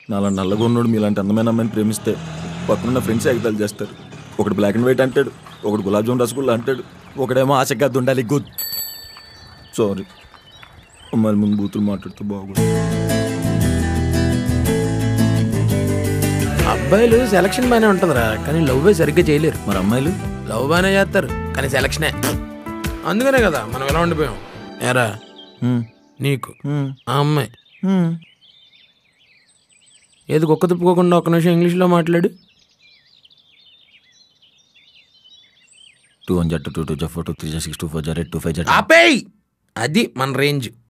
నాలా నల్లగా ఉన్నాడు మీలాంటి అందమైన అమ్మాయిని ప్రేమిస్తే పక్కనున్న ఫ్రెండ్స్ ఎగతాలు చేస్తారు ఒకటి బ్లాక్ అండ్ వైట్ అంటాడు ఒకటి గులాబ్ జామున్ రసగుల్లా అంటాడు ఒకడేమో ఆశగా ఉండాలి గుడ్ సారీ అమ్మాయిల ముందు బూతులు మాట్లాడితే బాగుంది అబ్బాయిలు సెలక్షన్ బాగానే ఉంటుందిరా కానీ లవ్ సరిగ్గా చేయలేరు మరి అమ్మాయిలు లవ్ బాగానే చేస్తారు కానీ సెలక్షనే అందుకనే కదా మనం ఎలా ఉండిపోయాం ఏరా హ్మ్, నీకు హ్మ్, ఆ అమ్మాయి హ్మ్. ఏది కుక్క తిప్పుకోకుండా ఒక్క నిమిషం ఇంగ్లీష్లో మాట్లాడు టూ వన్ జట్ టూ టూ జా ఫోర్ టూ త్రీ జా సిక్స్ టూ ఫోర్ జా ఎయిట్ టూ ఫైవ్ జా ఆపేయ్ అది మన రేంజ్